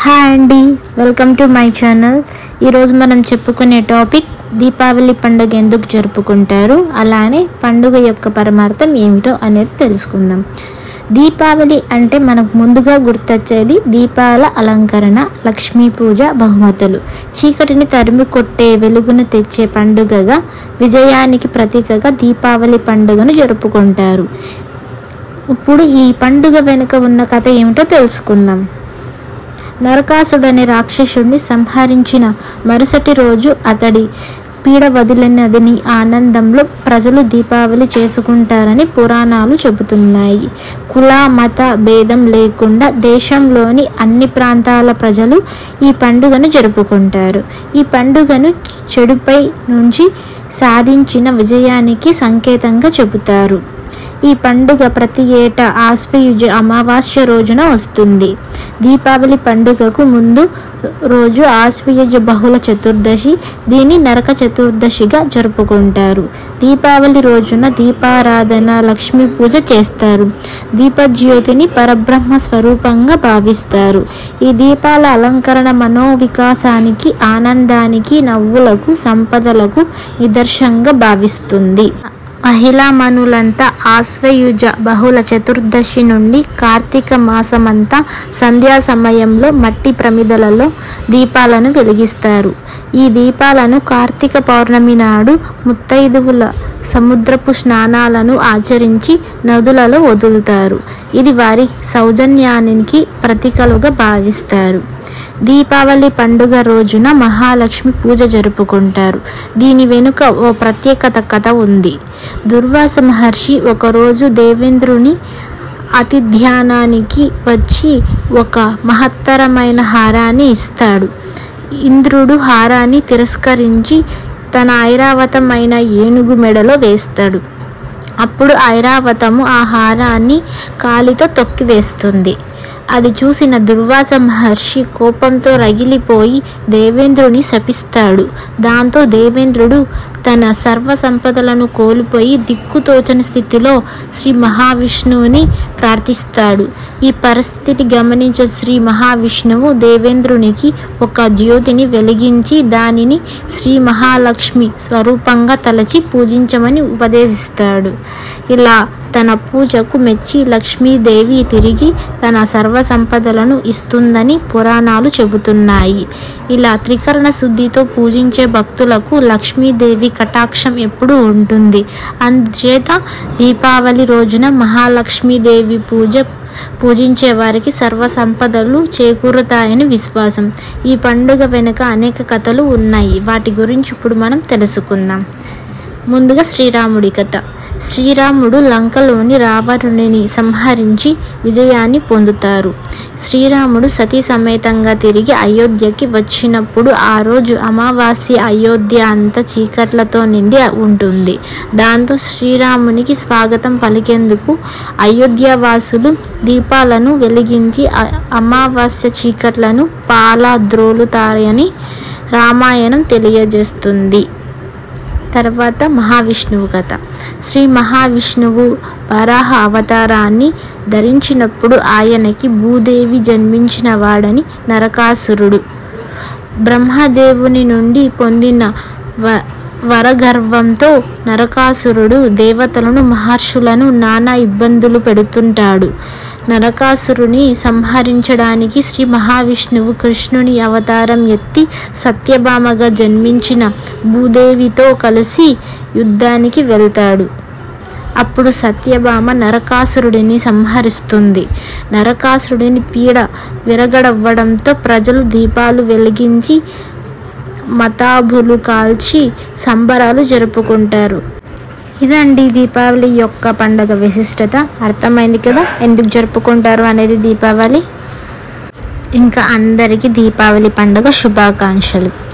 hi అండి welcome to my channel ఈరోజు మనం చెప్పుకునే టాపిక్ దీపావళి పండుగ ఎందుకు జరుపుకుంటారు అలానే పండుగ యొక్క పరమార్థం ఏమిటో అనేది తెలుసుకుందాం దీపావళి అంటే మనకు ముందుగా గుర్తొచ్చేది దీపాల అలంకరణ లక్ష్మీ పూజ బహుమతులు చీకటిని తరిమి కొట్టే వెలుగును తెచ్చే పండుగగా విజయానికి ప్రతీకగా దీపావళి పండుగను జరుపుకుంటారు ఇప్పుడు ఈ పండుగ వెనుక ఉన్న కథ ఏమిటో తెలుసుకుందాం నరకాసుడనే రాక్షసుడిని సంహరించిన మరుసటి రోజు అతడి పీడ వదిలినదని ఆనందంలో ప్రజలు దీపావళి చేసుకుంటారని పురాణాలు చెబుతున్నాయి కుల మత భేదం లేకుండా దేశంలోని అన్ని ప్రాంతాల ప్రజలు ఈ పండుగను జరుపుకుంటారు ఈ పండుగను చెడుపై నుంచి సాధించిన విజయానికి సంకేతంగా చెబుతారు ఈ పండుగ ప్రతి ఏటా ఆశ్వయుజ అమావాస్య రోజున వస్తుంది దీపావళి పండుగకు ముందు రోజు ఆశ్వయుజ బహుళ చతుర్దశి దీన్ని నరక చతుర్దశిగా జరుపుకుంటారు దీపావళి రోజున దీపారాధన లక్ష్మీ పూజ చేస్తారు దీపజ్యోతిని పరబ్రహ్మ స్వరూపంగా భావిస్తారు ఈ దీపాల అలంకరణ మనోవికాసానికి ఆనందానికి నవ్వులకు సంపదలకు నిదర్శనంగా భావిస్తుంది మహిళా మనులంతా ఆశ్వయుజ బహుళ చతుర్దశి నుండి కార్తీక మాసమంతా సంధ్యా సమయంలో మట్టి ప్రమిదలలో దీపాలను వెలిగిస్తారు ఈ దీపాలను కార్తీక పౌర్ణమి నాడు ముత్తైదువుల సముద్రపు స్నానాలను ఆచరించి నదులలో వదులుతారు ఇది వారి సౌజన్యానికి ప్రతీకలుగా భావిస్తారు దీపావళి పండుగ రోజున మహాలక్ష్మి పూజ జరుపుకుంటారు దీని వెనుక ఓ ప్రత్యేకత కథ ఉంది దుర్వాస మహర్షి ఒకరోజు దేవేంద్రుని అతిథ్యానానికి వచ్చి ఒక మహత్తరమైన హారాన్ని ఇస్తాడు ఇంద్రుడు హారాన్ని తిరస్కరించి తన ఐరావతమైన ఏనుగు మెడలో వేస్తాడు అప్పుడు ఐరావతము ఆ హారాన్ని కాలితో తొక్కివేస్తుంది అది చూసిన దుర్వాస మహర్షి కోపంతో రగిలిపోయి దేవేంద్రుని శపిస్తాడు దాంతో దేవేంద్రుడు తన సర్వ సంపదలను కోల్పోయి దిక్కుతోచని స్థితిలో శ్రీ మహావిష్ణువుని ప్రార్థిస్తాడు ఈ పరిస్థితిని గమనించిన శ్రీ మహావిష్ణువు దేవేంద్రునికి ఒక జ్యోతిని వెలిగించి దానిని శ్రీ మహాలక్ష్మి స్వరూపంగా తలచి పూజించమని ఉపదేశిస్తాడు ఇలా తన పూజకు మెచ్చి లక్ష్మీదేవి తిరిగి తన సర్వ సంపదలను ఇస్తుందని పురాణాలు చెబుతున్నాయి ఇలా త్రికరణ శుద్ధితో పూజించే భక్తులకు లక్ష్మీదేవి కటాక్షం ఎప్పుడూ ఉంటుంది అందుచేత దీపావళి రోజున మహాలక్ష్మీదేవి పూజ పూజించే వారికి సర్వ సంపదలు చేకూరుతాయని విశ్వాసం ఈ పండుగ వెనుక అనేక కథలు ఉన్నాయి వాటి గురించి ఇప్పుడు మనం తెలుసుకుందాం ముందుగా శ్రీరాముడి కథ శ్రీరాముడు లంకలోని రావణుని సంహరించి విజయాన్ని పొందుతారు శ్రీరాముడు సతీ సమేతంగా తిరిగి అయోధ్యకి వచ్చినప్పుడు ఆ రోజు అమావాస్య అయోధ్య అంతా చీకట్లతో నిండి ఉంటుంది దాంతో శ్రీరామునికి స్వాగతం పలికేందుకు అయోధ్యవాసులు దీపాలను వెలిగించి అమావాస్య చీకట్లను పాల ద్రోలుతారని రామాయణం తెలియజేస్తుంది తర్వాత మహావిష్ణువు కథ శ్రీ మహావిష్ణువు వరాహ అవతారాన్ని ధరించినప్పుడు ఆయనకి భూదేవి జన్మించిన వాడని నరకాసురుడు బ్రహ్మదేవుని నుండి పొందిన వ వరగర్వంతో నరకాసురుడు దేవతలను మహర్షులను నానా ఇబ్బందులు పెడుతుంటాడు నరకాసురుని సంహరించడానికి శ్రీ మహావిష్ణువు కృష్ణుని అవతారం ఎత్తి సత్యభామగా జన్మించిన భూదేవితో కలిసి యుద్ధానికి వెళ్తాడు అప్పుడు సత్యభామ నరకాసురుడిని సంహరిస్తుంది నరకాసురుడిని పీడ విరగడవ్వడంతో ప్రజలు దీపాలు వెలిగించి మతాబులు కాల్చి సంబరాలు జరుపుకుంటారు ఇదండి దీపావళి యొక్క పండుగ విశిష్టత అర్థమైంది కదా ఎందుకు జరుపుకుంటారు అనేది దీపావళి ఇంకా అందరికీ దీపావళి పండుగ శుభాకాంక్షలు